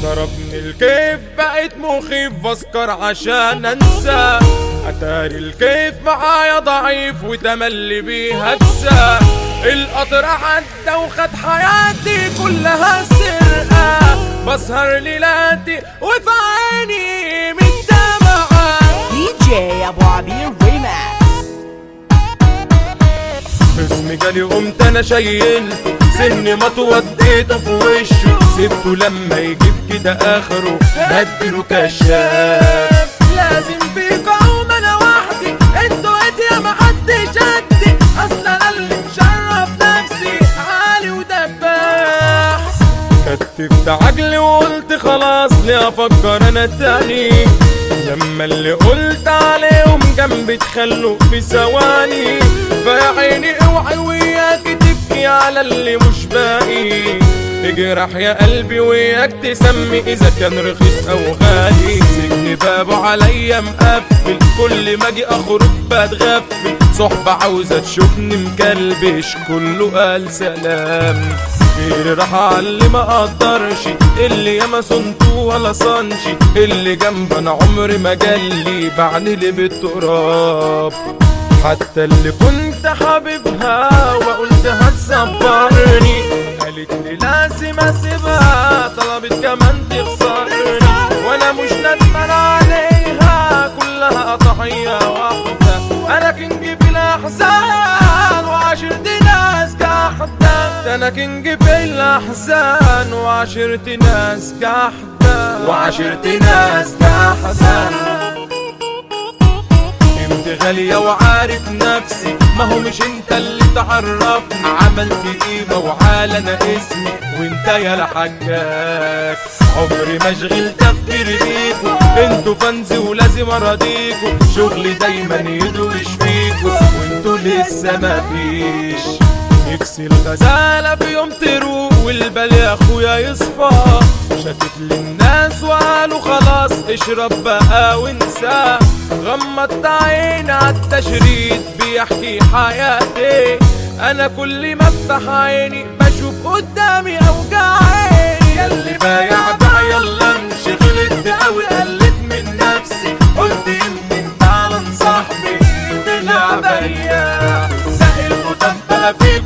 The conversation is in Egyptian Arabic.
ضربني الكيف بقيت مخيف بسكر عشان انسى اتاري الكيف معايا ضعيف وتملي بيه هكسى القطر عدى وخد حياتي كلها سرقة بسهر ليلاتي وفي عيني من دمعة دي جي ابو عبير ريماكس اسمي جالي قمت انا شيلته سني ما وديته في وشه سبته لما يجيب كده اخره بديله كشاف لازم بيكوا اقوم انا وحدي انتوا يا ما حدش قدي اصل انا اللي مشرف نفسي عالي ودباح كتفت عجلي وقلت خلاص ليه افكر انا تاني لما اللي قلت عليهم جنبي تخلوا في ثواني فيا عيني اوعي وياك تبكي على اللي مش باقي اجرح يا قلبي وياك تسمي اذا كان رخيص او غالي سجن بابه عليا مقفل كل ما اجي اخرج بتغفل صحبة عاوزة تشوفني مكلبش كله قال سلام غيري راح على ما اقدرش اللي ياما صنته ولا صنشي اللي جنب انا عمري ما جالي بعني بالتراب حتى اللي كنت حاببها وقلت هتصبرني قالت لي لازم اسيبها طلبت كمان تخسرني وانا مش ندمان عليها كلها ضحية واحدة انا كنج في الاحزان وعشرت ناس كحدة انا كنج في الاحزان وعشرت ناس كحدة وعشرت ناس كحدة انت غالية وعارف نفسي ما هو مش انت اللي تعرفني عملت قيمة وعالى انا اسمي وانت يا لحجاك عمري ما اشغل تفكير بيكو انتوا فانزي ولازم اراضيكو شغلي دايما يدوش فيكو وانتوا لسه ما فيش نفسي الغزالة في يوم تروق والبال يا اخويا يصفى شتت للناس وقالوا خلاص اشرب بقى وانسى غمضت عيني عالتشريط بيحكي حياتي انا كل ما افتح عيني بشوف قدامي اوجاعي ياللي بايع بقى يلا امشي غلطت اوي قلت من نفسي قلت يمكن فعلا صاحبي طلع بياع سهل المطب بقى فيك